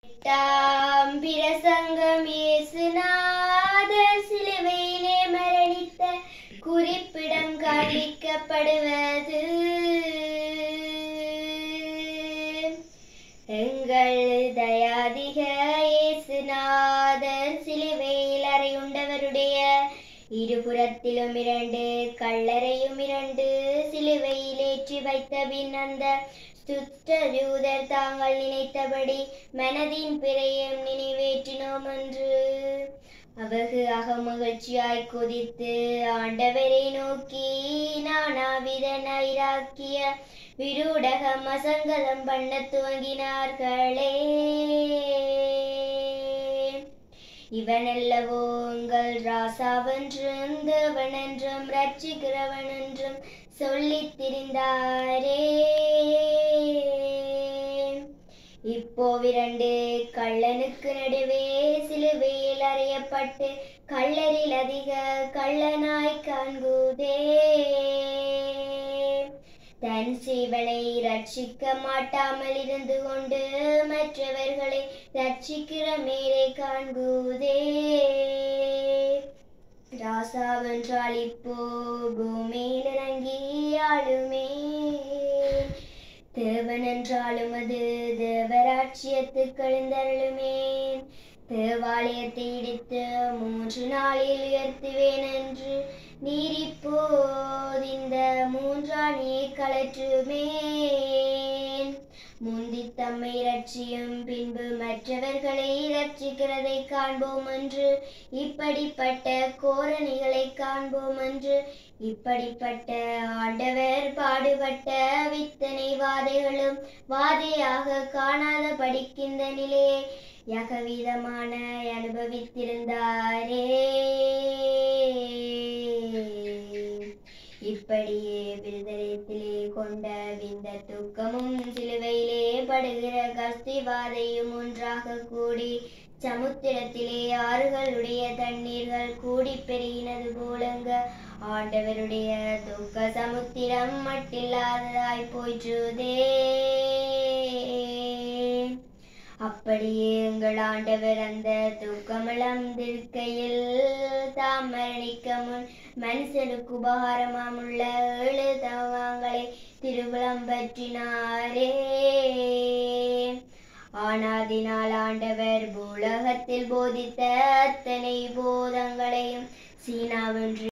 எட்டாம் பிரசங்கம் இயேசுநாதர் சிலுவையிலே மரணித்த குறிப்பிடம் காண்பிக்கப்படுவது எங்கள் தயாதிக இயேசுநாதர் சிலுவையில் அறையுண்டவருடைய இருபுறத்திலும் இரண்டு கல்லறையும் இரண்டு சிலுவையில் ஏற்றி வைத்த பின் அந்த சுற்றயூதர் தாங்கள் நினைத்தபடி மனதின் பிறையும் நினைவேற்றினோம் என்று அவகு அகமகிழ்ச்சியாய் கொதித்து ஆண்டவரை நோக்கி நானாவித நைராக்கிய விரூடகம் அசங்கலம் பண்ண துவங்கினார்களே இவனல்லவோ உங்கள் ராசாவென்றும் தேவனென்றும் ரட்சிக்கிறவன் என்றும் சொல்லித் திரிந்தாரே இப்போ இரண்டு கள்ளனுக்கு நடுவே சிலுவையில் அறையப்பட்டு கள்ளரில் அதிக கள்ளனாய் காண்குதே தன் சீவனை ரட்சிக்க மாட்டாமல் இருந்து கொண்டு மற்றவர்களை ரட்சிக்கிற மேலே காண்குதே ராசாவென்றால் இப்போ பூமியில் இறங்கி ஆளுமே தேவன் என்றாலும் அது தேவராட்சியத்துக்கு எழுந்தருளுமே தேவாலயத்தை இடித்து மூன்று நாளில் உயர்த்துவேன் என்று நீர் இப்போது இந்த மூன்றாணியை கலற்றுமேன் முந்தி தம்மை ரட்சியும் பின்பு மற்றவர்களை ரட்சிக்கிறதை காண்போம் என்று இப்படிப்பட்ட கோரணிகளை காண்போம் என்று இப்படிப்பட்ட ஆண்டவர் பாடுபட்ட வித்தனை வாதைகளும் வாதையாக காணாத படிக்கின்ற நிலையை யகவிதமான அனுபவித்திருந்தாரே இப்படியே விருதயத்திலே கொண்ட விந்த துக்கமும் சிலுவையிலே படுகிற கஸ்திவாதையும் ஒன்றாக கூடி சமுத்திரத்திலே ஆறுகளுடைய தண்ணீர்கள் கூடி பெருகினது போலங்க ஆண்டவருடைய துக்க சமுத்திரம் மட்டில்லாததாய் போயிற்றுதே அப்படியே எங்கள் ஆண்டவர் அந்த துக்கமிழந்திருக்கையில் தாம் மரணிக்க முன் மனுஷனுக்கு உபகாரமாமுள்ள ஏழு தவங்களை திருவிழம் பற்றினாரே ஆனாதினால் ஆண்டவர் பூலகத்தில் போதித்த அத்தனை போதங்களையும் சீனாவென்று